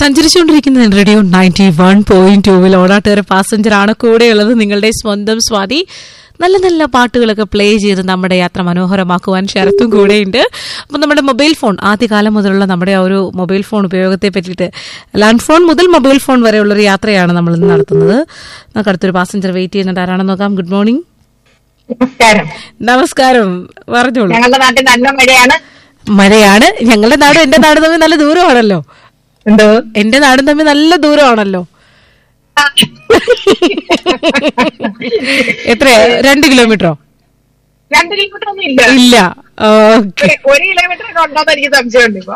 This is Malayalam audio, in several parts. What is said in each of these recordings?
സഞ്ചരിച്ചുകൊണ്ടിരിക്കുന്ന റേഡിയോ നയൻറ്റി വൺ പോയിന്റ് ടൂവിൽ ഓണാട്ടുകാരെ പാസഞ്ചർ ആണ് കൂടെയുള്ളത് നിങ്ങളുടെ സ്വന്തം സ്വാതി നല്ല നല്ല പാട്ടുകളൊക്കെ പ്ലേ ചെയ്ത് നമ്മുടെ യാത്ര മനോഹരമാക്കുവാൻ ശരത്തും കൂടെയുണ്ട് അപ്പം നമ്മുടെ മൊബൈൽ ഫോൺ ആദ്യകാലം മുതലുള്ള നമ്മുടെ ആ ഒരു മൊബൈൽ ഫോൺ ഉപയോഗത്തെ പറ്റിയിട്ട് ലാൻഡ് ഫോൺ മുതൽ മൊബൈൽ ഫോൺ വരെയുള്ള ഒരു യാത്രയാണ് നമ്മൾ ഇന്ന് നടത്തുന്നത് നമുക്ക് അടുത്തൊരു പാസഞ്ചർ വെയിറ്റ് ചെയ്യുന്നുണ്ട് ആരാണെന്ന് നോക്കാം ഗുഡ് മോർണിംഗ് നമസ്കാരം നമസ്കാരം പറഞ്ഞോളൂ ഞങ്ങളുടെ നാട്ടിൽ നല്ല മഴയാണ് മഴയാണ് ഞങ്ങളുടെ നാടും എന്റെ നാടും തമ്മിൽ നല്ല ദൂരമാണല്ലോ എന്തോ എന്റെ നാടും തമ്മിൽ നല്ല ദൂരമാണല്ലോ എത്ര രണ്ട് കിലോമീറ്ററോ രണ്ട് കിലോമീറ്റർ ഒന്നും ഇല്ല ഇല്ല ഓക്കെ ഒരു- ഒരു കിലോമീറ്റർ ഒക്കെ ഉണ്ടോന്ന് എനിക്ക് സംശയമുണ്ട് ഇപ്പൊ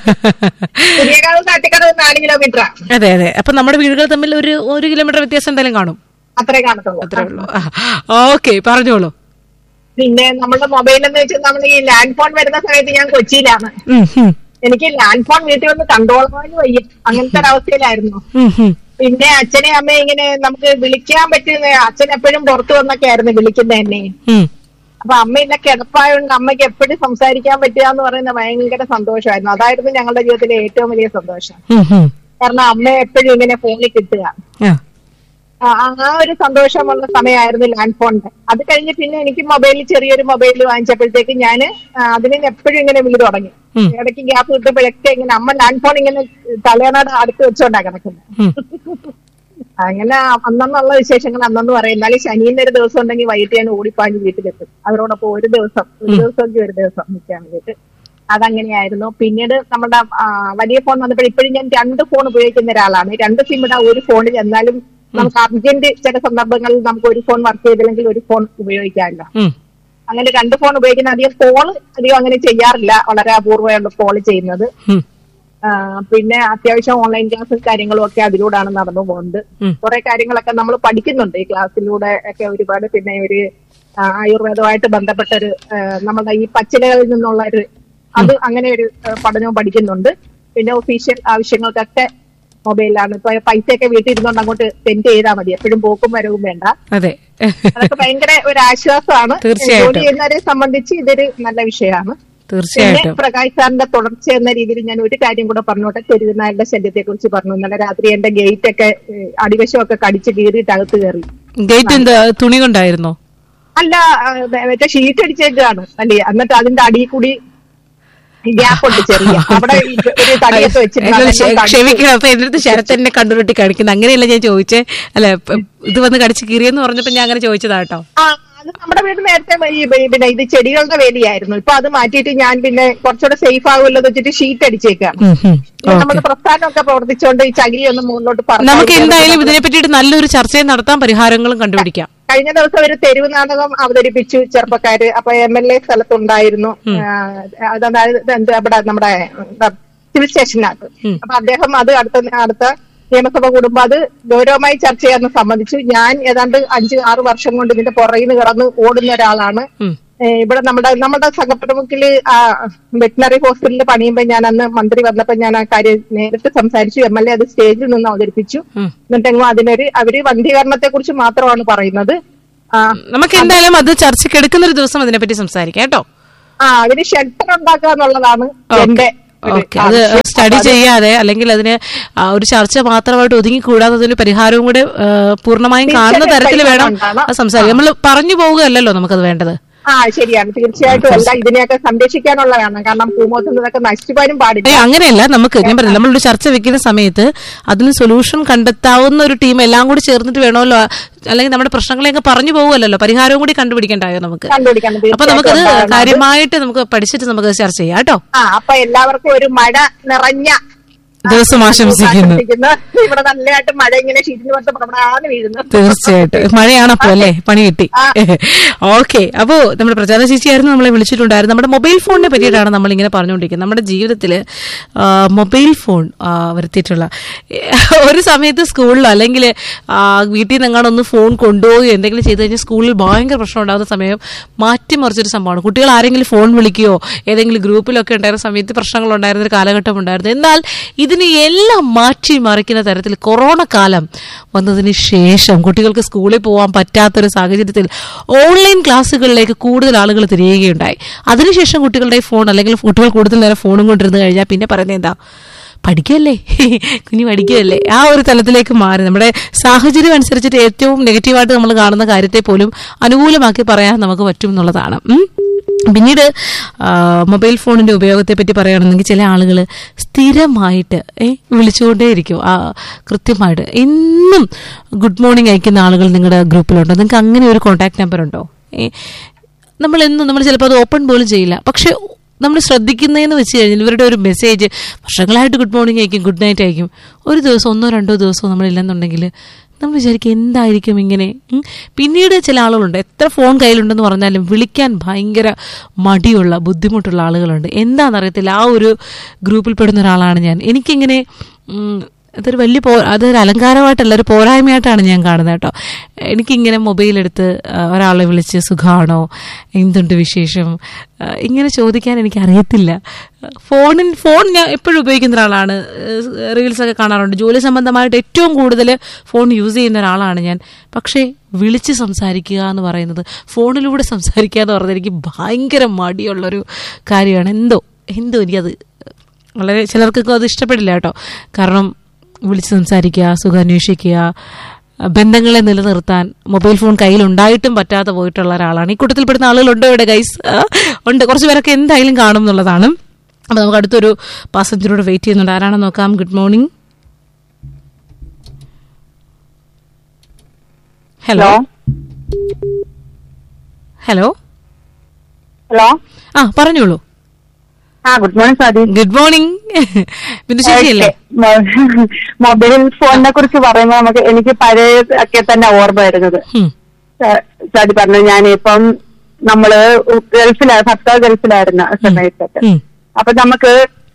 പുതിയകാവ് കാട്ടിക്കടവ് നാല് കിലോമീറ്ററാ അതെ അതെ അപ്പൊ നമ്മുടെ വീടുകൾ തമ്മിൽ ഒരു ഒരു കിലോമീറ്റർ വ്യത്യാസം എന്തായാലും കാണും അത്രേ കാണത്തുള്ളൂ അത്രേ ഉള്ളൂ ഓക്കെ പറഞ്ഞോളൂ പിന്നെ നമ്മുടെ മൊബൈൽ എന്ന് വെച്ചാൽ നമ്മൾ ഈ ലാൻഡ് ഫോൺ വരുന്ന സമയത്ത് ഞാൻ കൊച്ചിയിലാണ് ഉം, ഉം, എനിക്ക് ലാൻഡ് ഫോൺ വീട്ടിൽ വന്ന് കണ്ടോളാനും വയ്യ അങ്ങനത്തെ ഒരവസ്ഥയിലായിരുന്നു ഉം, ഉം. പിന്നെ അച്ഛനെ അമ്മയെ ഇങ്ങനെ നമുക്ക് വിളിക്കാൻ പറ്റുന്ന അച്ഛൻ എപ്പോഴും പുറത്തു വന്നൊക്കെ ആയിരുന്നു വിളിക്കുന്നത് തന്നെ ഉം, അപ്പൊ അമ്മയില്ല കിടപ്പായോണ്ട് അമ്മയ്ക്ക് എപ്പോഴും സംസാരിക്കാൻ പറ്റുക എന്ന് പറയുന്നത് ഭയങ്കര സന്തോഷമായിരുന്നു അതായിരുന്നു ഞങ്ങളുടെ ജീവിതത്തിലെ ഏറ്റവും വലിയ സന്തോഷം ഉം, ഉം. കാരണം അമ്മയെ എപ്പോഴും ഇങ്ങനെ ഫോണിൽ കിട്ടുക ആ, ആ ആ ഒരു സന്തോഷമുള്ള സമയമായിരുന്നു ലാൻഡ് ഫോണിന്റെ അത് കഴിഞ്ഞ് പിന്നെ എനിക്ക് മൊബൈലിൽ ചെറിയൊരു മൊബൈൽ വാങ്ങിച്ചപ്പോഴത്തേക്ക് ഞാൻ അതിന് എപ്പോഴും ഇങ്ങനെ വിളി തുടങ്ങി ഉം. ഇടയ്ക്ക് ഗ്യാപ്പ് കിട്ടുമ്പോഴൊക്കെ ഇങ്ങനെ അമ്മ ലാൻഡ് ഫോൺ ഇങ്ങനെ തലേനാട് അടുത്ത് വെച്ചോണ്ടാ കിടക്കുന്നത് ഉം. അങ്ങനെ അന്നുള്ള വിശേഷങ്ങൾ അന്നെന്ന് പറയും എന്നാലും ശനിന്റെ ഒരു ദിവസം ഉണ്ടെങ്കിൽ വൈകിട്ട് ഞാൻ ഓടിപ്പാഞ്ഞ് വീട്ടിലെത്തും അവരോടൊപ്പം ഒരു ദിവസം ഒരു ദിവസമെങ്കിൽ ഒരു ദിവസം നിൽക്കാൻ വേണ്ടിയിട്ട് അതങ്ങനെയായിരുന്നു പിന്നീട് നമ്മുടെ ആ, വലിയ ഫോൺ വന്നപ്പോൾ ഇപ്പോഴും ഞാൻ രണ്ട് ഫോൺ ഉപയോഗിക്കുന്ന ഒരാളാണ് രണ്ട് സിം ഇടാ ഒരു ഫോണിൽ എന്നാലും നമുക്ക് അർജന്റ് ചില സന്ദർഭങ്ങളിൽ നമുക്ക് ഒരു ഫോൺ വർക്ക് ചെയ്തില്ലെങ്കിൽ ഒരു ഫോൺ ഉപയോഗിക്കാമല്ലോ ഉം. അങ്ങനെ രണ്ട് ഫോൺ ഉപയോഗിക്കുന്ന അധികം കോള് അധികം അങ്ങനെ ചെയ്യാറില്ല വളരെ അപൂർവമാണ് കോൾ ചെയ്യുന്നത് ഉം. ആ, പിന്നെ അത്യാവശ്യം ഓൺലൈൻ ക്ലാസ്സും കാര്യങ്ങളും ഒക്കെ അതിലൂടെയാണ് നടന്നു പോകുന്നത് ഉം. കുറെ കാര്യങ്ങളൊക്കെ നമ്മൾ പഠിക്കുന്നുണ്ട് ഈ ക്ലാസ്സിലൂടെ ഒക്കെ ഒരുപാട് പിന്നെ ഒരു ആ, ആയുർവേദമായിട്ട് ബന്ധപ്പെട്ട ഒരു ആ, നമ്മുടെ ഈ പച്ചിലകളിൽ നിന്നുള്ള ഒരു അത് അങ്ങനെ ഒരു ആ, പഠനവും പഠിക്കുന്നുണ്ട് പിന്നെ ഒഫീഷ്യൽ ആവശ്യങ്ങൾക്കൊക്കെ മൊബൈലിലാണ് ഇപ്പൊ പൈസയൊക്കെ വീട്ടിൽ ഇരുന്നുകൊണ്ട് അങ്ങോട്ട് സെൻഡ് ചെയ്താൽ മതി എപ്പോഴും പോക്കും വരവും വേണ്ട അതെ അതൊക്കെ ഭയങ്കര ഒരു ആശ്വാസമാണ് തീർച്ചയായിട്ടും. ജോലി ചെയ്യുന്നവരെ സംബന്ധിച്ച് ഇതൊരു നല്ല വിഷയമാണ് പിന്നെ തീർച്ചയായിട്ടും പ്രകാശ് സാറിന്റെ തുടർച്ച എന്ന രീതിയിൽ ഞാൻ ഒരു കാര്യം കൂടെ പറഞ്ഞോട്ടെ തെരുവുനായരുടെ ശല്യത്തെ കുറിച്ച് പറഞ്ഞു ഇന്നലെ രാത്രി എന്റെ ഗേറ്റ് ഒക്കെ ഏഹ്, അടിവശമൊക്കെ കടിച്ച് കീറിയിട്ട് അകത്ത് കയറി ഗേറ്റ് എന്താ തുണി കൊണ്ടായിരുന്നോ അല്ല ആ, മറ്റേ ഷീറ്റ് അടിച്ചേക്കാണ് അല്ലേ എന്നിട്ട് അതിന്റെ അടിയിൽ കൂടി ഗ്യാപ്പ് ഉണ്ട് ചെറിയ അവിടെ ഈ ഒരു തടിയൊക്കെ വെച്ചിട്ട് അല്ല, അതെല്ലാം ക്ഷ- കടിച്ച് ക്ഷമിക്കണം അപ്പൊ എന്റെ അടുത്ത് ശരത്ത് എന്നെ കണ്ടുപിട്ടി കാണിക്കുന്നത് അങ്ങനെയല്ല ഞാൻ ചോദിച്ചേ അല്ല പ- ഇത് വന്ന് കടിച്ച് കീറിയെന്ന് പറഞ്ഞപ്പോ ഞാൻ അങ്ങനെ ചോദിച്ചതാ കേട്ടോ ആ അത് നമ്മുടെ വീട് നേരത്തെ ഈ ബ- പിന്നെ ഇത് ചെടികളുടെ വേലിയായിരുന്നു ഇപ്പൊ അത് മാറ്റിയിട്ട് ഞാൻ പിന്നെ കുറച്ചുകൂടെ സേഫ് ആകുമല്ലോ എന്ന് വെച്ചിട്ട് ഷീറ്റ് അടിച്ചേക്കാം ഉം, ഉം. നമ്മുടെ പ്രസ്ഥാനമൊക്കെ പ്രവർത്തിച്ചുകൊണ്ട് ഈ ചകിരി ഒന്ന് മുകളിലോട്ട് പറക്കാൻ നമുക്ക് വേണ്ടി എന്തായാലും ഇതിനെ പറ്റിയിട്ട് നല്ലൊരു ചർച്ചയും നടത്താം പരിഹാരങ്ങളും കണ്ടുപിടിക്കാം കഴിഞ്ഞ ദിവസം ഒരു തെരുവ് നാടകം അവതരിപ്പിച്ചു ചെറുപ്പക്കാര് അപ്പൊ എം എൽ എ സ്ഥലത്തുണ്ടായിരുന്നു ആ, അതായത് എന്ത് അവിടെ നമ്മുടെ എന്താ, സിവിൽ സ്റ്റേഷനകത്ത് അപ്പൊ അദ്ദേഹം അത് അടുത്ത അടുത്ത നിയമസഭ കൂടുമ്പോ അത് ഗൗരവമായി ചർച്ച ചെയ്യാൻ സമ്മതിച്ചു ഞാൻ ഏതാണ്ട് അഞ്ച് ആറ് വർഷം കൊണ്ട് ഇതിന്റെ പുറകിൽ നിന്ന് കിടന്ന് ഓടുന്ന ഒരാളാണ് ഉം. ഏ, ഇവിടെ നമ്മുടെ നമ്മുടെ സംഘപ്രമുഖില് വെറ്റിനറി ഹോസ്പിറ്റലിൽ പണിയുമ്പോൾ ഞാൻ അന്ന് മന്ത്രി വന്നപ്പോൾ ഞാൻ ആ കാര്യം നേരിട്ട് സംസാരിച്ചു എം എൽ എ അത് സ്റ്റേജിൽ നിന്ന് അവതരിപ്പിച്ചു ഉം. എന്നിട്ടെങ്ങും അതിനൊരു അവര് വന്ധീകരണത്തെ കുറിച്ച് മാത്രമാണ് പറയുന്നത് ആ നമുക്ക് എന്തായാലും അത് ചർച്ചയ്ക്ക് എടുക്കുന്ന ഒരു ദിവസം അതിനെപ്പറ്റി സംസാരിക്കാം കേട്ടോ ആ അവര് ഷെൽട്ടർ ഉണ്ടാക്കുക എന്നുള്ളതാണ് എന്റെ ഒരു ഓക്കെ അത് ആവശ്യം. സ്റ്റഡി ചെയ്യാതെ അല്ലെങ്കിൽ അതിന് ആ, ഒരു ചർച്ച മാത്രമായിട്ട് ഒതുങ്ങിക്കൂടാതെ അതിന് പരിഹാരവും കൂടെ ആ, പൂർണ്ണമായും കാണുന്ന തീർച്ചയായിട്ടും തരത്തിൽ വേണം പരിഹാരം അത് സംസാരിക്കാം നമ്മൾ പറഞ്ഞു പോവുകയല്ലല്ലോ നമുക്കത് വേണ്ടത് ആ ശരിയാണ് തീർച്ചയായിട്ടും അല്ല ഇതിനെയൊക്കെ സംരക്ഷിക്കാനുള്ള വേണം കാരണം ഭൂമോത്തിൽ നിന്നൊക്കെ നശിച്ചു പോകാനും പാടില്ല ഏയ് അങ്ങനെയല്ല നമുക്ക് ഞാൻ പറഞ്ഞു നമ്മളൊരു ചർച്ച വെക്കുന്ന സമയത്ത് അതിന് സൊല്യൂഷൻ കണ്ടെത്താവുന്ന ഒരു ടീം എല്ലാം കൂടി ചേർന്നിട്ട് വേണമല്ലോ അല്ലെങ്കിൽ നമ്മുടെ പ്രശ്നങ്ങളെയൊക്കെ പറഞ്ഞു പോകുമല്ലോ പരിഹാരവും കൂടി കണ്ടുപിടിക്കണ്ടായോ നമുക്ക് കണ്ടുപിടിക്കണം അപ്പൊ നമുക്കത് തീർച്ചയായിട്ടും ഉണ്ടാകണം. കാര്യമായിട്ട് നമുക്ക് പഠിച്ചിട്ട് നമുക്ക് ചർച്ച ചെയ്യാം കേട്ടോ ആ അപ്പൊ എല്ലാവർക്കും ഒരു മഴ നിറഞ്ഞ ദിവസം ആശംസിക്കുന്നു ആശംസിക്കുന്നു. ഇവിടെ നല്ലതായിട്ട് മഴ ഇങ്ങനെ ഷീറ്റിന് പുറത്ത് പ്രവണാന്ന് വീഴുന്നു തീർച്ചയായിട്ടും മഴയാണപ്പോ അല്ലേ പണി കിട്ടി ആ. ഓക്കെ അപ്പോ നമ്മുടെ പ്രചാര ചേച്ചിയായിരുന്നു നമ്മളെ വിളിച്ചിട്ടുണ്ടായിരുന്നു നമ്മുടെ മൊബൈൽ ഫോണിനെ പറ്റിയിട്ടാണ് നമ്മൾ ഇങ്ങനെ പറഞ്ഞുകൊണ്ടിരിക്കുന്നത് നമ്മുടെ ജീവിതത്തിൽ മൊബൈൽ ഫോൺ ആ, വരുത്തിയിട്ടുള്ള ഒരു സമയത്ത് സ്കൂളിലോ അല്ലെങ്കിൽ വീട്ടിൽ നിന്ന് എങ്ങാണ്ട് ഒന്ന് ഫോൺ കൊണ്ടുപോവുകയോ എന്തെങ്കിലും ചെയ്തു കഴിഞ്ഞാൽ സ്കൂളിൽ ഭയങ്കര പ്രശ്നം ഉണ്ടാകുന്ന സമയം മാറ്റിമറിച്ചൊരു സംഭവമാണ് കുട്ടികൾ ആരെങ്കിലും ഫോൺ വിളിക്കുകയോ ഏതെങ്കിലും ഗ്രൂപ്പിലൊക്കെ ഉണ്ടായിരുന്ന സമയത്ത് പ്രശ്നങ്ങൾ ഉണ്ടായിരുന്ന ഒരു കാലഘട്ടം ഉണ്ടായിരുന്നു എന്നാൽ ഇതിനെ എല്ലാം മാറ്റി മറിക്കുന്ന തരത്തിൽ കൊറോണ കാലം വന്നതിന് ശേഷം കുട്ടികൾക്ക് സ്കൂളിൽ പോകാൻ പറ്റാത്തൊരു സാഹചര്യത്തിൽ ഓൺലൈൻ ക്ലാസ്സുകളിലേക്ക് കൂടുതൽ ആളുകൾ തിരിയുകയുണ്ടായി അതിനുശേഷം കുട്ടികളുടെ ഫോൺ അല്ലെങ്കിൽ കുട്ടികൾ കൂടുതൽ നേരം ഫോണും കൊണ്ടിരുന്നു കഴിഞ്ഞാൽ പിന്നെ പറയുന്നത് എന്താ പഠിക്കുകയല്ലേ കുഞ്ഞു പഠിക്കുകയല്ലേ ആ ഒരു തലത്തിലേക്ക് മാറി നമ്മുടെ സാഹചര്യം അനുസരിച്ചിട്ട് ഏറ്റവും നെഗറ്റീവായിട്ട് നമ്മൾ കാണുന്ന കാര്യത്തെ പോലും അനുകൂലമാക്കി പറയാൻ നമുക്ക് പറ്റും എന്നുള്ളതാണ് ഉം. പിന്നീട് ആ, മൊബൈൽ ഫോണിന്റെ ഉപയോഗത്തെ പറ്റി പറയുകയാണെന്നെങ്കിൽ ചില ആളുകൾ സ്ഥിരമായിട്ട് ഏ വിളിച്ചുകൊണ്ടേയിരിക്കും ആ കൃത്യമായിട്ട് എന്നും ഗുഡ് മോർണിംഗ് അയക്കുന്ന ആളുകൾ നിങ്ങളുടെ ഗ്രൂപ്പിലുണ്ടോ നിങ്ങൾക്ക് അങ്ങനെ ഒരു കോൺടാക്ട് നമ്പർ ഉണ്ടോ ഏ നമ്മൾ എന്നും നമ്മൾ ചിലപ്പോൾ അത് ഓപ്പൺ പോലും ചെയ്യില്ല പക്ഷെ നമ്മൾ ശ്രദ്ധിക്കുന്നതെന്ന് വെച്ച് കഴിഞ്ഞാൽ ഇവരുടെ ഒരു മെസ്സേജ് വർഷങ്ങളായിട്ട് ഗുഡ് മോർണിംഗ് അയക്കും ഗുഡ് നൈറ്റ് അയക്കും ഒരു ദിവസം ഒന്നോ രണ്ടോ ദിവസമോ നമ്മളില്ലെന്നുണ്ടെങ്കിൽ നമ്മൾ വിചാരിക്കും എന്തായിരിക്കും ഇങ്ങനെ ഉം. പിന്നീട് ചില ആളുകളുണ്ട് എത്ര ഫോൺ കയ്യിലുണ്ടെന്ന് പറഞ്ഞാലും വിളിക്കാൻ ഭയങ്കര മടിയുള്ള ബുദ്ധിമുട്ടുള്ള ആളുകളുണ്ട് എന്താണെന്നറിയത്തില്ല ആ ഒരു ഗ്രൂപ്പിൽ പെടുന്ന ഒരാളാണ് ഞാൻ എനിക്കിങ്ങനെ ഉം, അതൊരു വലിയ പോ അതൊരു അലങ്കാരമായിട്ടല്ല ഒരു പോരായ്മയായിട്ടാണ് ഞാൻ കാണുന്നത് കേട്ടോ എനിക്കിങ്ങനെ മൊബൈലെടുത്ത് ആ, ഒരാളെ വിളിച്ച് സുഖമാണോ എന്തുണ്ട് വിശേഷം ആ, ഇങ്ങനെ ചോദിക്കാൻ എനിക്ക് അറിയത്തില്ല ഫോണിൻ ഫോൺ ഞാൻ എപ്പോഴും ഉപയോഗിക്കുന്ന ഒരാളാണ് റീൽസ് ഒക്കെ കാണാറുണ്ട് ജോലി സംബന്ധമായിട്ട് ഏറ്റവും കൂടുതൽ ഫോൺ യൂസ് ചെയ്യുന്ന ഒരാളാണ് ഞാൻ പക്ഷേ വിളിച്ച് സംസാരിക്കുക എന്ന് പറയുന്നത് ഫോണിലൂടെ സംസാരിക്കുക എന്ന് പറയുന്നത് എനിക്ക് ഭയങ്കര മടിയുള്ളൊരു കാര്യമാണ് എന്തോ എന്തോ എനിക്കത് വളരെ ചിലർക്കൊക്കെ അത് ഇഷ്ടപ്പെടില്ല കേട്ടോ കാരണം വിളിച്ച് സംസാരിക്കുക സുഖം അന്വേഷിക്കുക ബന്ധങ്ങളെ നിലനിർത്താൻ മൊബൈൽ ഫോൺ കയ്യിൽ ഉണ്ടായിട്ടും പറ്റാതെ പോയിട്ടുള്ള ഒരാളാണ് ഈ കൂട്ടത്തിൽപ്പെടുന്ന ആളുകളുണ്ടോ ഇവിടെ ഗൈസ് ഉണ്ട് കുറച്ച് പേരൊക്കെ എന്തായാലും കാണും എന്നുള്ളതാണ് അപ്പോൾ നമുക്ക് അടുത്തൊരു പാസഞ്ചറോട് വെയിറ്റ് ചെയ്യുന്നുണ്ട് ആരാണെന്ന് നോക്കാം good morning hello hello hello ആ പറഞ്ഞോളൂ ആ good morning Swathi good morning Bindu ചേച്ചിയല്ലേ മൊബൈൽ ഫോണിനെ കുറിച്ച് പറയുമ്പോൾ നമുക്ക് എനിക്ക് പഴയ ഒക്കെ തന്നെ ഓർമ്മ വരുന്നത് ഉം, ഏഹ് സ്വാതി പറഞ്ഞു ഞാനിപ്പം നമ്മള് ഗൾഫിലാ ഭർത്താവ് ഗൾഫിലായിരുന്ന സമയത്തൊക്കെ ഉം, അപ്പൊ നമുക്ക്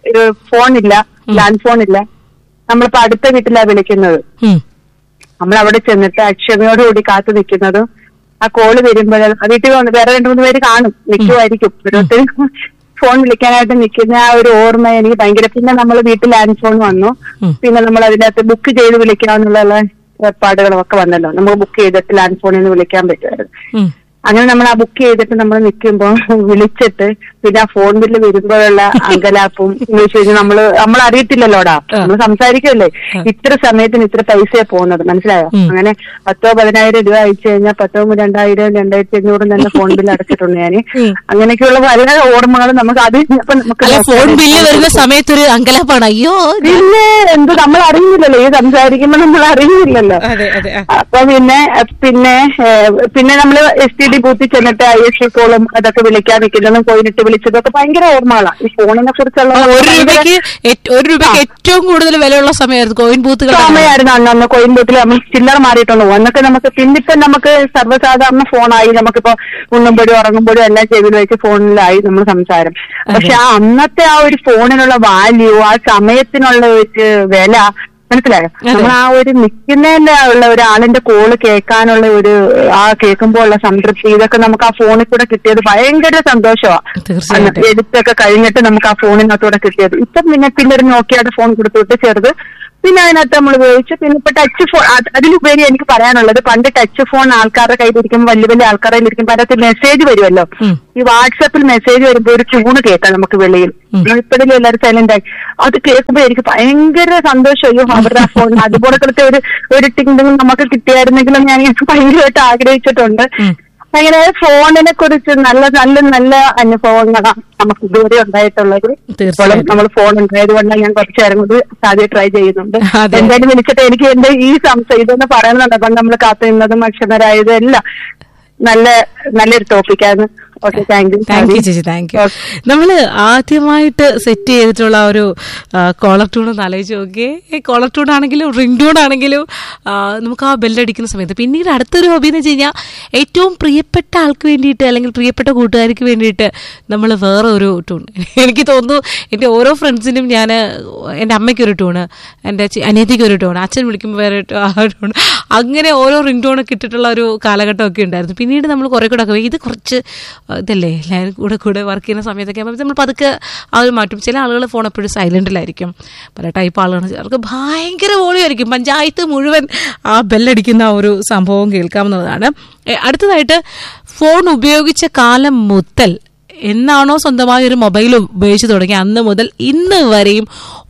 ഫോണില്ല ലാൻഡ് ഫോണില്ല നമ്മളിപ്പോ അടുത്ത വീട്ടിലാ വിളിക്കുന്നത് ഉം, നമ്മൾ അവിടെ ചെന്നിട്ട് അക്ഷമയോടുകൂടി കാത്തു നിൽക്കുന്നതും ആ കോള് വരുമ്പോൾ വീട്ടിൽ വന്ന് വേറെ രണ്ടു മൂന്ന് പേര് കാണും നിൽക്കുമായിരിക്കും ഓരോരുത്തർ ഫോൺ വിളിക്കാനായിട്ട് നിൽക്കുന്ന ആ ഒരു ഓർമ്മ എനിക്ക് ഭയങ്കര പിന്നെ നമ്മൾ വീട്ടിൽ ലാൻഡ് ഫോൺ വന്നു ഉം. പിന്നെ നമ്മൾ അതിനകത്ത് ബുക്ക് ചെയ്ത് വിളിക്കാന്നുള്ള ഏർപ്പാടുകളും ഒക്കെ വന്നല്ലോ നമുക്ക് ബുക്ക് ചെയ്തിട്ട് ലാൻഡ് ഫോണിൽ നിന്ന് വിളിക്കാൻ പറ്റുമായിരുന്നു ഉം. അങ്ങനെ നമ്മൾ ആ ബുക്ക് ചെയ്തിട്ട് നമ്മൾ നിൽക്കുമ്പോ വിളിച്ചിട്ട് പിന്നെ ആ ഫോൺ ബില്ല് വരുമ്പോഴുള്ള അങ്കലാപ്പും എന്ന് വെച്ച് കഴിഞ്ഞാൽ നമ്മള് നമ്മൾ അറിയത്തില്ലല്ലോടാ നമ്മൾ സംസാരിക്കുമല്ലേ ഇത്ര സമയത്തിന് ഇത്ര പൈസയാ പോകുന്നത് മനസ്സിലായോ ഉം. അങ്ങനെ പത്തോ പതിനായിരം രൂപ അയച്ചു കഴിഞ്ഞാൽ പത്തോ രണ്ടായിരം രണ്ടായിരത്തി അഞ്ഞൂറും തന്നെ ഫോൺ ബില്ല് അടച്ചിട്ടുണ്ട് ഞാൻ ഉം. അങ്ങനെയൊക്കെയുള്ള പല ഓർമ്മകളും നമുക്ക് അത് ഇപ്പൊ നമുക്ക് അല്ല ഫോൺ ബില്ല് വരുന്ന സമയത്തൊരു അങ്കലാപ്പാണ് അയ്യോ പിന്നെ എന്ത് നമ്മൾ അറിയുന്നില്ലല്ലോ ഈ സംസാരിക്കുമ്പോ നമ്മൾ അറിയുന്നില്ലല്ലോ അതെ അതെ ആ. അപ്പൊ പിന്നെ പിന്നെ ഏഹ്, പിന്നെ നമ്മള് എസ് ടി ഡി ബൂത്തിൽ ചെന്നിട്ട് ഐ എസ് സി കോളും അതൊക്കെ വിളിക്കാൻ നിൽക്കുന്നതും കോയിനിട്ട് വിളിച്ചതൊക്കെ ഭയങ്കര ഓർമ്മകളാണ് ഈ ഫോണിനെ കുറിച്ചുള്ള ഒരു ഭയങ്കര രൂപയ്ക്ക് ഏറ്റ- ഒരു രൂപയ്ക്ക് ഏറ്റവും കൂടുതൽ വിലയുള്ള സമയമായിരുന്നു കോയിൻ ബൂത്തുകൾ സമയമായിരുന്നു അന്ന് അന്ന് കോയിൻ ബൂത്തിൽ നമ്മൾ ചില്ലറ മാറിയിട്ടുള്ളൂ അന്നൊക്കെ നമുക്ക് പിന്നിപ്പം നമുക്ക് സർവ്വസാധാരണ ഫോണായി നമുക്കിപ്പോ ഉണ്ണുമ്പോഴും ഉറങ്ങുമ്പോഴും എല്ലാം ചെവിയിൽ വെച്ച് ഫോണിലായി നമ്മൾ സംസാരം പക്ഷെ ആ അന്നത്തെ ആ ഒരു ഫോണിനുള്ള വാല്യൂ ആ സമയത്തിനുള്ള ഒരു വില മനസ്സിലായോ നമ്മൾ ആ ഒരു നിൽക്കുന്നതിന്റെ ഉള്ള ഒരാളിന്റെ കോള് കേൾക്കാനുള്ള ഒരു ആ കേൾക്കുമ്പോൾ ഉള്ള സംതൃപ്തി ഇതൊക്കെ നമുക്ക് ആ ഫോണിൽ കൂടെ കിട്ടിയത് ഭയങ്കര സന്തോഷമാണ് തീർച്ചയായിട്ടും എഴുത്തൊക്കെ കഴിഞ്ഞിട്ട് നമുക്ക് ആ ഫോണിനകത്തൂടെ കിട്ടിയത് ഇപ്പം പിന്നെ പിന്നെ ഒരു നോക്കിയായിട്ട് ഫോൺ കൊടുത്തുവിട്ട് ചെറുത് പിന്നെ അതിനകത്ത് നമ്മൾ ഉപയോഗിച്ച് പിന്നെ ഇപ്പൊ ടച്ച് ഫോൺ അതിലുപരി എനിക്ക് പറയാനുള്ളത് പണ്ട് ടച്ച് ഫോൺ ആൾക്കാരുടെ കയ്യിലിരിക്കുമ്പോൾ വലിയ വലിയ ആൾക്കാരുടെ കയ്യിലിരിക്കുമ്പോൾ അതിനകത്ത് മെസ്സേജ് വരുമല്ലോ ഉം. ഈ വാട്സപ്പിൽ മെസ്സേജ് വരുമ്പോൾ ഒരു ട്യൂണ് കേൾക്കാം നമുക്ക് വെളിയിൽ ഇപ്പോഴും എല്ലാവരും സൈലന്റ് ആയി അത് കേൾക്കുമ്പോൾ എനിക്ക് ഭയങ്കര സന്തോഷം അയ്യോ അവരുടെ ആ ഫോൺ അതുപോലത്തെ ഒരു ഒരു ടിങ് നമുക്ക് കിട്ടിയായിരുന്നെങ്കിലും ഞാൻ എനിക്ക് ഭയങ്കരമായിട്ട് ആഗ്രഹിച്ചിട്ടുണ്ട് ഉം. അങ്ങനെ ഫോണിനെ കുറിച്ച് നല്ല നല്ല നല്ല അനുഭവങ്ങളാണ് നമുക്ക് ഇതുവരെ ഉണ്ടായിട്ടുള്ളത് ഇപ്പോഴും തീർച്ചയായിട്ടും നമ്മൾ ഫോൺ ഉണ്ടായത് കൊണ്ട് ഞാൻ കുറച്ച് നേരം കൂടി സാധ്യത ട്രൈ ചെയ്യുന്നുണ്ട് അതെ. എന്തായാലും വിളിച്ചിട്ട് എനിക്ക് എന്റെ ഈ സംശയം ഇതൊന്ന് പറയുന്നുണ്ട് അപ്പം നമ്മൾ കാത്തു നിന്നതും അക്ഷമരായതും എല്ലാം നല്ല നല്ലൊരു ടോപ്പിക്കാണ് okay thank you thank you ചേച്ചി താങ്ക് യു നമ്മള് ആദ്യമായിട്ട് സെറ്റ് ചെയ്തിട്ടുള്ള ആ ഒരു കോളർ ട്യൂൺ ഒന്ന് ആലോചിച്ച് നോക്കിയേ ഈ കോളർ ട്യൂൺ ആണെങ്കിലും റിംഗ് ട്യൂൺ ആണെങ്കിലും ആ, നമുക്ക് ആ ബെല്ലടിക്കുന്ന സമയത്ത് പിന്നീട് അടുത്തൊരു ഹോബി എന്ന് വെച്ച് കഴിഞ്ഞാൽ ഏറ്റവും പ്രിയപ്പെട്ട ആൾക്ക് വേണ്ടിയിട്ട് അല്ലെങ്കിൽ പ്രിയപ്പെട്ട കൂട്ടുകാർക്ക് വേണ്ടിയിട്ട് നമ്മൾ വേറെ ഒരു ട്യൂൺ എനിക്ക് തോന്നുന്നു എൻ്റെ ഓരോ ഫ്രണ്ട്സിനും ഞാൻ എൻ്റെ അമ്മയ്ക്ക് ഒരു ട്യൂണ് എൻ്റെ ചെ- അനിയത്തിക്ക് ഒരു ട്യൂൺ അച്ഛൻ വിളിക്കുമ്പോൾ വേറെ ഒരു ആ ട്യൂൺ അങ്ങനെ ഓരോ റിംഗ് ടോണൊക്കെ ഇട്ടിട്ടുള്ള ഒരു കാലഘട്ടമൊക്കെ ഉണ്ടായിരുന്നു പിന്നീട് നമ്മൾ കുറെ കൂടെ ഒക്കെ ഇത് കുറച്ച് ആ, ഇതല്ലേ എല്ലാവരും കൂടെ കൂടെ വർക്ക് ചെയ്യുന്ന സമയത്തൊക്കെ ആകുമ്പോൾ നമ്മൾ പതുക്കെ ആ ഒരു മാറ്റും ചില ആളുകൾ ഫോൺ എപ്പോഴും സൈലൻറ്റിലായിരിക്കും പല ടൈപ്പ് ആളുകൾ അവർക്ക് ഭയങ്കര വോളിയായിരിക്കും പഞ്ചായത്ത് മുഴുവൻ ആ ബെല്ലടിക്കുന്ന ആ ഒരു സംഭവം കേൾക്കാവുന്നതാണ് എ, അടുത്തതായിട്ട് ഫോൺ ഉപയോഗിച്ച കാലം മുതൽ എന്നാണോ സ്വന്തമായി ഒരു മൊബൈൽ ഉപയോഗിച്ച് തുടങ്ങി അന്ന് മുതൽ ഇന്ന് വരെയും ഒറ്റ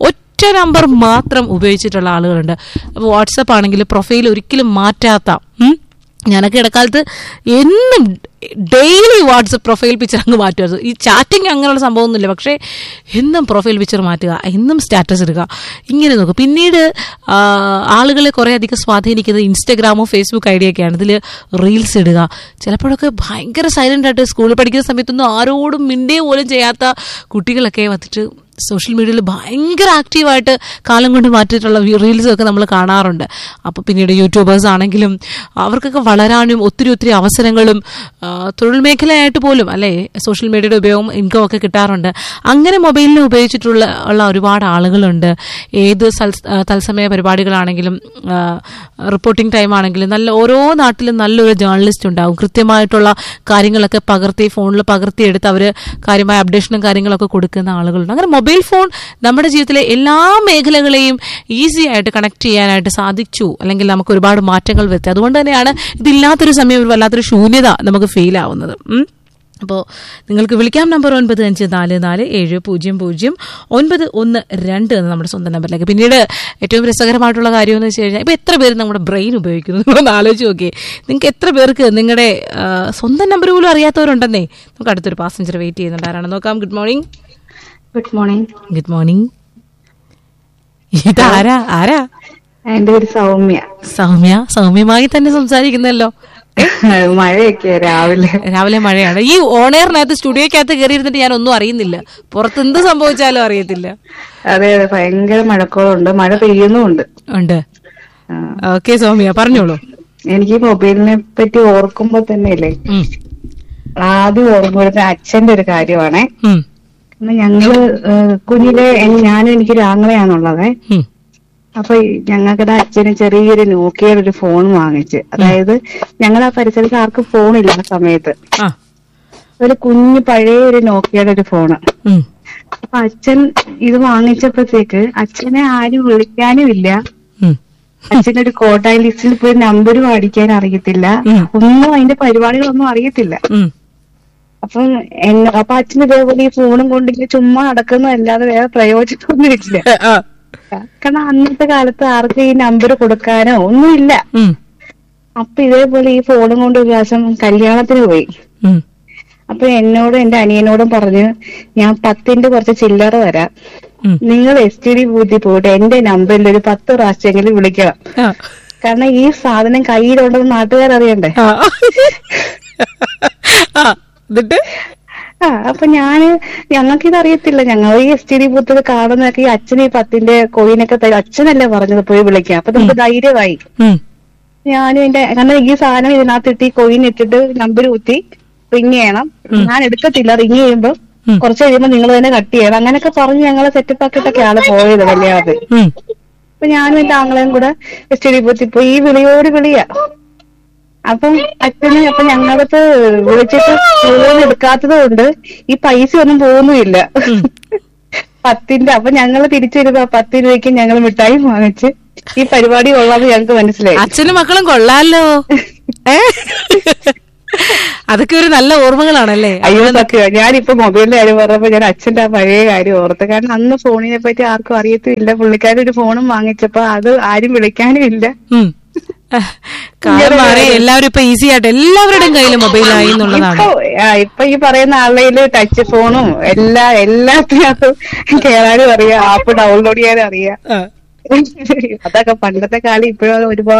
ഒരൊറ്റ നമ്പർ മാത്രം ഉപയോഗിച്ചിട്ടുള്ള ആളുകളുണ്ട് അപ്പോൾ വാട്സപ്പ് ആണെങ്കിൽ പ്രൊഫൈൽ ഒരിക്കലും മാറ്റാത്ത ഉം, ഞാനൊക്കെ ഇടക്കാലത്ത് എന്നും ഡെയിലി വാട്സപ്പ് പ്രൊഫൈൽ പിക്ചർ അങ്ങ് മാറ്റുമായിരുന്നു ഈ ചാറ്റിംഗ് അങ്ങനെയുള്ള സംഭവമൊന്നുമില്ല പക്ഷേ എന്നും പ്രൊഫൈൽ പിക്ചർ മാറ്റുക എന്നും സ്റ്റാറ്റസ് ഇടുക ഇങ്ങനെ നോക്കുക പിന്നീട് ആ, ആളുകളെ കുറേ അധികം സ്വാധീനിക്കുന്നത് ഇൻസ്റ്റഗ്രാമോ ഫേസ്ബുക്ക് ഐ ഒക്കെയാണ് ഇതിൽ റീൽസ് ഇടുക ചിലപ്പോഴൊക്കെ ഭയങ്കര സൈലന്റ് ആയിട്ട് സ്കൂളിൽ പഠിക്കുന്ന സമയത്തൊന്നും ആരോടും മിണ്ടേ പോലും ചെയ്യാത്ത കുട്ടികളൊക്കെ വന്നിട്ട് സോഷ്യൽ മീഡിയയിൽ ഭയങ്കര ആക്റ്റീവായിട്ട് കാലം കൊണ്ട് മാറ്റിയിട്ടുള്ള റീൽസ് ഒക്കെ നമ്മൾ കാണാറുണ്ട് അപ്പോൾ പിന്നീട് യൂട്യൂബേഴ്സ് ആണെങ്കിലും അവർക്കൊക്കെ വളരാനും ഒത്തിരി ഒത്തിരി അവസരങ്ങളും ആ, തൊഴിൽ മേഖലയായിട്ട് പോലും അല്ലേ സോഷ്യൽ മീഡിയയുടെ ഉപയോഗം ഇൻകം ഒക്കെ കിട്ടാറുണ്ട് അങ്ങനെ മൊബൈലിനെ ഉപയോഗിച്ചിട്ടുള്ള ഉള്ള ഒരുപാട് ആളുകളുണ്ട് ഏത് സൽ- ആ, തത്സമയ പരിപാടികളാണെങ്കിലും റിപ്പോർട്ടിംഗ് ടൈം ആണെങ്കിലും നല്ല ഓരോ നാട്ടിലും നല്ലൊരു ജേർണലിസ്റ്റ് ഉണ്ടാവും കൃത്യമായിട്ടുള്ള കാര്യങ്ങളൊക്കെ പകർത്തി ഫോണിൽ പകർത്തിയെടുത്ത് അവർ കാര്യമായ അപ്ഡേഷനും കാര്യങ്ങളൊക്കെ കൊടുക്കുന്ന ആളുകളുണ്ട് അങ്ങനെ മൊബൈൽ ഫോൺ നമ്മുടെ ജീവിതത്തിലെ എല്ലാ മേഖലകളെയും ഈസി ആയിട്ട് കണക്ട് ചെയ്യാനായിട്ട് സാധിച്ചു അല്ലെങ്കിൽ നമുക്ക് ഒരുപാട് മാറ്റങ്ങൾ വരുത്തി അതുകൊണ്ട് തന്നെയാണ് ഇതില്ലാത്തൊരു സമയം ഒരു വല്ലാത്തൊരു ശൂന്യത നമുക്ക് ഫീൽ ആവുന്നത് ഉം. അപ്പോൾ നിങ്ങൾക്ക് വിളിക്കാം നമ്പർ ഒൻപത് അഞ്ച് നാല് നാല് ഏഴ് പൂജ്യം പൂജ്യം ഒൻപത് ഒന്ന് രണ്ട് എന്ന് നമ്മുടെ സ്വന്തം നമ്പറിലേക്ക് പിന്നീട് ഏറ്റവും രസകരമായിട്ടുള്ള കാര്യം എന്ന് വെച്ച് കഴിഞ്ഞാൽ ഇപ്പോൾ എത്ര പേര് നമ്മുടെ ബ്രെയിൻ ഉപയോഗിക്കുന്നു നിങ്ങളൊന്ന് ആലോചിച്ച് നോക്കിയേ നിങ്ങൾക്ക് എത്ര പേർക്ക് നിങ്ങളുടെ ആ, സ്വന്തം നമ്പർ പോലും അറിയാത്തവരുണ്ടെന്നേ നമുക്ക് അടുത്തൊരു പാസഞ്ചർ വെയിറ്റ് ചെയ്യുന്നുണ്ട് ആരാണ് നോക്കാം good morning good morning good morning ഇതാരാ ആരാ എന്റെ പേര് സൗമ്യ സൗമ്യ സൗമ്യമായി തന്നെ സംസാരിക്കുന്നല്ലോ മഴയൊക്കെ രാവിലെ രാവിലെ മഴയാണ് ഈ ഓണയറിനകത്ത് സ്റ്റുഡിയോക്കകത്ത് കയറിയിരുന്നിട്ട് ഞാൻ ഒന്നും അറിയുന്നില്ല പുറത്ത് എന്ത് സംഭവിച്ചാലും അറിയത്തില്ല അതെ അതെ ഭയങ്കര മഴക്കോളുണ്ട് മഴ പെയ്യുന്നുമുണ്ട് ഉണ്ട് ആ. ഓക്കെ സൗമ്യ പറഞ്ഞോളൂ എനിക്ക് ഈ മൊബൈലിനെ പറ്റി ഓർക്കുമ്പോ തന്നെ ഇല്ലേ ഉം, ആദ്യം ഓർമ്മ വരുന്ന അച്ഛന്റെ ഒരു കാര്യമാണേ ഉം, കാരണം ഞങ്ങള് ഏഹ്, കുഞ്ഞിലെ എൻ- ഞാനും എനിക്കൊരു ആങ്ങളയാണുള്ളത് ഉം, അപ്പൊ ഈ ഞങ്ങൾക്കത് അച്ഛന് ചെറിയൊരു നോക്കിയുടെ ഒരു ഫോൺ വാങ്ങിച്ച് അതായത് ഞങ്ങൾ ആ പരിസരത്ത് ആർക്കും ഫോണില്ല ആ സമയത്ത് ആ, ഒരു കുഞ്ഞു പഴയ ഒരു നോക്കിയുടെ ഒരു ഫോണ് ഉം, അപ്പൊ അച്ഛൻ ഇത് വാങ്ങിച്ചപ്പോഴത്തേക്ക് അച്ഛനെ ആരും വിളിക്കാനും ഇല്ല ഉം, അച്ഛൻ്റെ ഒരു കോട്ടായി ലിസ്റ്റിൽ പോയി നമ്പരും അടിക്കാൻ അറിയത്തില്ല ഉം. ഒന്നും അതിന്റെ പരിപാടികളൊന്നും അറിയത്തില്ല ഉം, അപ്പൊ എന്നെ അപ്പൊ അച്ഛൻ ഇതേപോലെ ഈ ഫോണും കൊണ്ട് ഇങ്ങനെ ചുമ്മാ നടക്കുന്നതല്ലാതെ വേറെ പ്രയോജനമൊന്നും ഇല്ല ആ, കാരണം അന്നത്തെ കാലത്ത് ആർക്കും ഈ നമ്പർ കൊടുക്കാനോ ഒന്നുമില്ല ഉം, അപ്പൊ ഇതേപോലെ ഈ ഫോണും കൊണ്ട് ഒരു ദിവസം കല്യാണത്തിന് പോയി ഉം, അപ്പൊ എന്നോടും എന്റെ അനിയനോടും പറഞ്ഞു ഞാൻ പത്തിന്റെ കുറച്ച് ചില്ലറ തരാം ഉം. നിങ്ങൾ എസ് ടി ഡി ബൂത്തിൽ പോയിട്ട് എന്റെ നമ്പറിൽ ഒരു പത്ത് പ്രാവശ്യമെങ്കിലും വിളിക്കണം ആ, കാരണം ഈ സാധനം കയ്യിലുണ്ടെന്ന് നാട്ടുകാരറിയണ്ടേ ആ. ആ, എന്നിട്ട് ആ അപ്പൊ ഞാന് ഞങ്ങൾക്ക് ഇത് അറിയത്തില്ല ഞങ്ങൾ ഈ എസ് ടി ഡി ബൂത്തിൽ കാണുന്നതൊക്കെ ഈ അച്ഛന് ഈ പത്തിന്റെ കോയിനൊക്കെ തരും അച്ഛനല്ലേ പറഞ്ഞത് പോയി വിളിക്കാം അപ്പൊ നമുക്ക് ധൈര്യമായി ഉം, ഞാനും എന്റെ കാരണം ഈ സാധനം ഇതിനകത്ത് ഇട്ട് ഈ കോയിൻ ഇട്ടിട്ട് നമ്പർ കുത്തി റിങ് ചെയ്യണം ഞാൻ എടുക്കത്തില്ല റിങ് ചെയ്യുമ്പോ ഉം. കുറച്ച് കഴിയുമ്പോ നിങ്ങൾ തന്നെ കട്ട് ചെയ്യണം അങ്ങനെയൊക്കെ പറഞ്ഞ് ഞങ്ങളെ സെറ്റപ്പ് ആക്കിയിട്ടൊക്കെയാണ് പോയത് കല്യാണത്തിന് ഉം, അപ്പൊ ഞാനും എന്റെ ആങ്ങളെയും കൂടെ എസ് ടി ഡി ബൂത്തിൽ പോയി ഈ വിളിയോട് വിളിയാ അപ്പം അച്ഛന് അപ്പൊ ഞങ്ങളടുത്ത് വിളിച്ചിട്ട് ഫോൺ എടുക്കാത്തത് കൊണ്ട് ഈ പൈസ ഒന്നും പോകുന്നുമില്ല പത്തിന്റെ അപ്പൊ ഞങ്ങൾ തിരിച്ചു വരുമ്പോ പത്ത് രൂപയ്ക്ക് ഞങ്ങൾ മിഠായി വാങ്ങിച്ച് ഈ പരിപാടി കൊള്ളാന്ന് ഞങ്ങൾക്ക് മനസ്സിലായി അച്ഛനും മക്കളും കൊള്ളാലോ ഏ? അതൊക്കെ ഒരു നല്ല ഓർമ്മകളാണല്ലേ അയ്യോ സത്യം ഞാനിപ്പോ മൊബൈലിന്റെ കാര്യം പറഞ്ഞപ്പോ ഞാൻ അച്ഛന്റെ ആ പഴയ കാര്യം ഓർത്ത് കാരണം അന്ന് ഫോണിനെ പറ്റി ആർക്കും അറിയത്തില്ല പുള്ളിക്കാരൻ ഒരു ഫോണും വാങ്ങിച്ചപ്പോ അത് ആരും വിളിക്കാനും ഇല്ല ഉം. കാലം മാറി എല്ലാവരും ഇപ്പൊ ഈസി ആയിട്ട് എല്ലാവരുടെയും കയ്യിൽ മൊബൈലായി എന്നുള്ളതാണ് ഇപ്പൊ ആ, ഇപ്പൊ ഈ പറയുന്ന ആളുടെ ടച്ച് ഫോണും എല്ലാ എല്ലാത്തിനകത്തും കേറാനും അറിയാം ആപ്പ് ഡൗൺലോഡ് ചെയ്യാനും അറിയാം ആ. അതൊക്കെ പണ്ടത്തെ കാലം ഇപ്പോഴും ഒരുപാട്